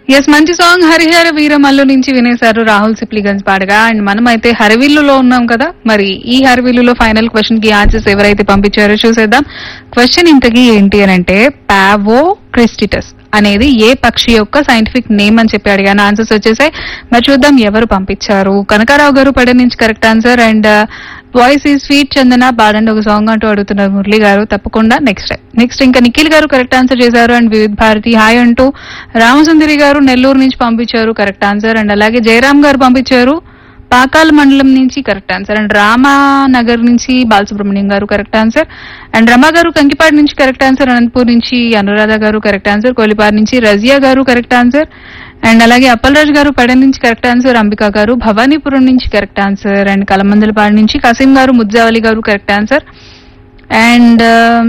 yes మంచి song Harihara Veeramallu నుంచి వినేశారు రాహుల్ సిప్లిగన్స్ పాడగా అండ్ మనం అయితే హరివిల్లులో ఉన్నాం కదా మరి ఈ హరివిల్లులో ఫైనల్ క్వశ్చన్ కి ఆన్సర్స్ ఎవరైతే పంపించారో చూసేద్దాం క్వశ్చన్ ఇంతకీ ఏంటి అని అంటే పావో క్రిస్టిటస్ అనేది ఏ పక్షి యొక్క సైంటిఫిక్ నేమ్ అని చెప్పి అడిగాను ఆన్సర్స్ వచ్చేసాయి మరి చూద్దాం ఎవరు పంపించారు కనకారావు గారు పడే నుంచి కరెక్ట్ ఆన్సర్ అండ్ వాయిస్ ఈ స్వీట్ చందన పాడండి ఒక సాంగ్ అంటూ అడుగుతున్నారు మురళి గారు తప్పకుండా నెక్స్ట్ నెక్స్ట్ ఇంకా నిఖిల్ గారు కరెక్ట్ ఆన్సర్ చేశారు అండ్ వివిధ్ భారతి హాయ్ అంటూ రామసుందరి గారు నెల్లూరు నుంచి పంపించారు కరెక్ట్ ఆన్సర్ అండ్ అలాగే జయరామ్ గారు పంపించారు పాకాల మండలం నుంచి కరెక్ట్ ఆన్సర్ అండ్ రామానగర్ నుంచి బాలసుబ్రహ్మణ్యం గారు కరెక్ట్ ఆన్సర్ అండ్ రమ గారు కంకిపాడు నుంచి కరెక్ట్ ఆన్సర్ అనంతపూర్ నుంచి అనురాధ గారు కరెక్ట్ ఆన్సర్ కోలిపార్ నుంచి రజియా గారు కరెక్ట్ ఆన్సర్ అండ్ అలాగే అప్పలరాజు గారు పడ నుంచి కరెక్ట్ ఆన్సర్ అంబికా గారు భవానీపురం నుంచి కరెక్ట్ ఆన్సర్ అండ్ కలమందలపాడు నుంచి కసీం garu Mujjavali garu correct answer and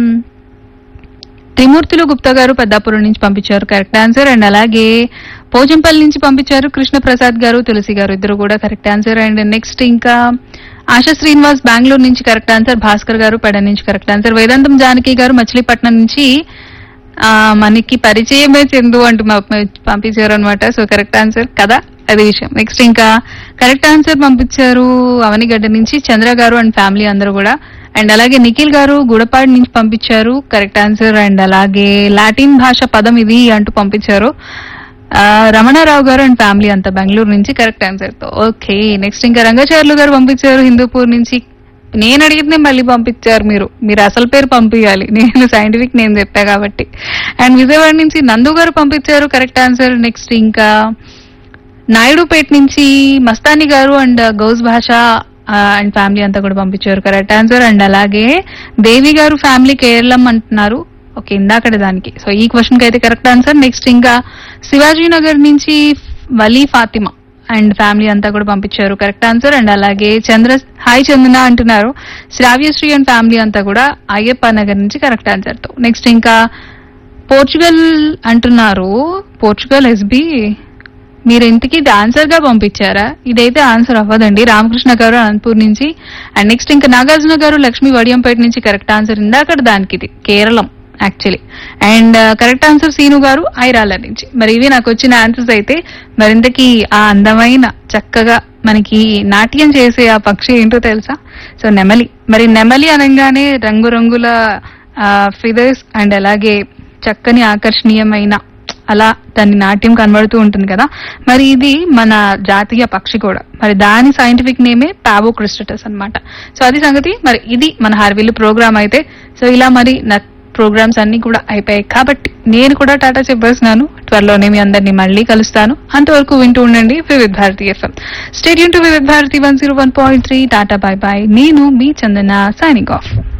Trimurthulu Gupta garu Peddapuram నుంచి పంపించారు కరెక్ట్ ఆన్సర్ అండ్ అలాగే పోచంపల్లి నుంచి పంపించారు కృష్ణ ప్రసాద్ గారు తులసి గారు ఇద్దరు కూడా కరెక్ట్ ఆన్సర్ అండ్ నెక్స్ట్ ఇంకా ఆశా శ్రీనివాస్ బెంగళూరు నుంచి కరెక్ట్ ఆన్సర్ భాస్కర్ గారు పెడ నుంచి కరెక్ట్ ఆన్సర్ వేదాంతం జానకి గారు మచిలీపట్నం నుంచి ఆ, మనకి పరిచయమే చెందు అంటూ మా- పంపించారు అనమాట సో కరెక్ట్ ఆన్సర్ కదా అది విషయం నెక్స్ట్ ఇంకా కరెక్ట్ ఆన్సర్ పంపించారు అవనిగడ్డ నుంచి చంద్ర గారు అండ్ ఫ్యామిలీ అందరూ కూడా అండ్ అలాగే నిఖిల్ గారు గుడపాడు నుంచి పంపించారు కరెక్ట్ ఆన్సర్ అండ్ అలాగే లాటిన్ భాష పదం ఇది అంటూ పంపించారు ఆ, రమణారావు గారు అండ్ ఫ్యామిలీ అంతా బెంగళూరు నుంచి కరెక్ట్ ఆన్సర్ తో ఓకే నెక్స్ట్ ఇంకా రంగాచార్యులు గారు పంపించారు హిందూపూర్ నుంచి నేను అడిగితే మళ్ళీ పంపించారు మీరు మీరు అసలు పేరు పంపించాలి నేను సైంటిఫిక్ నేను చెప్పా కాబట్టి అండ్ విజయవాడ నుంచి నందు గారు పంపించారు కరెక్ట్ ఆన్సర్ నెక్స్ట్ ఇంకా నాయుడుపేట నుంచి మస్తాని గారు అండ్ గౌస్ భాష అండ్ ఫ్యామిలీ అంతా కూడా పంపించారు కరెక్ట్ ఆన్సర్ అండ్ అలాగే దేవి గారు ఫ్యామిలీ కేరళం అంటున్నారు ఓకే ఇందాకడ దానికి సో ఈ క్వశ్చన్ కి అయితే కరెక్ట్ ఆన్సర్ నెక్స్ట్ ఇంకా శివాజీ నగర్ నుంచి వలీ ఫాతిమా అండ్ ఫ్యామిలీ అంతా కూడా పంపించారు కరెక్ట్ ఆన్సర్ అండ్ అలాగే చంద్ర హాయ్ చందన అంటున్నారు శ్రావ్యశ్రీ అండ్ ఫ్యామిలీ అంతా కూడా అయ్యప్ప నగర్ నుంచి కరెక్ట్ ఆన్సర్ తో నెక్స్ట్ ఇంకా పోర్చుగల్ అంటున్నారు పోర్చుగల్ ఎస్బి మీరు ఇంతకీ ఇది ఆన్సర్ గా పంపించారా ఇదైతే ఆన్సర్ అవ్వదండి రామకృష్ణ గారు అనంతపూర్ నుంచి అండ్ నెక్స్ట్ ఇంకా నాగార్జున గారు లక్ష్మీ వడియంపేట నుంచి కరెక్ట్ ఆన్సర్ ఇందాక దానికి ఇది Keralam actually and correct answer Seenu garu Airala నుంచి మరి ఇవి నాకు వచ్చిన ఆన్సర్స్ అయితే మరింతకి ఆ అందమైన చక్కగా మనకి నాట్యం చేసే ఆ పక్షి ఏంటో తెలుసా సో నెమలి మరి నెమలి అనగానే రంగురంగుల ఫిదర్స్ అండ్ అలాగే చక్కని ఆకర్షణీయమైన అలా దాని నాట్యం కనబడుతూ ఉంటుంది కదా మరి ఇది మన జాతీయ పక్షి కూడా మరి దాని సైంటిఫిక్ నేమే పావో క్రిస్టటస్ అన్నమాట సో అది సంగతి మరి ఇది మన హార్విల్ ప్రోగ్రామ్ అయితే సో ఇలా మరి నా ప్రోగ్రామ్స్ అన్ని కూడా అయిపోయాయి కాబట్టి నేను కూడా టాటా చెప్పేస్తున్నాను త్వరలోనే మీ అందరినీ మళ్ళీ కలుస్తాను అంతవరకు వింటూ ఉండండి వివిధ Bharati FM stadium to Vividh Bharati one zero one point three tata bye bye నేను మీ చందన సైనింగ్ ఆఫ్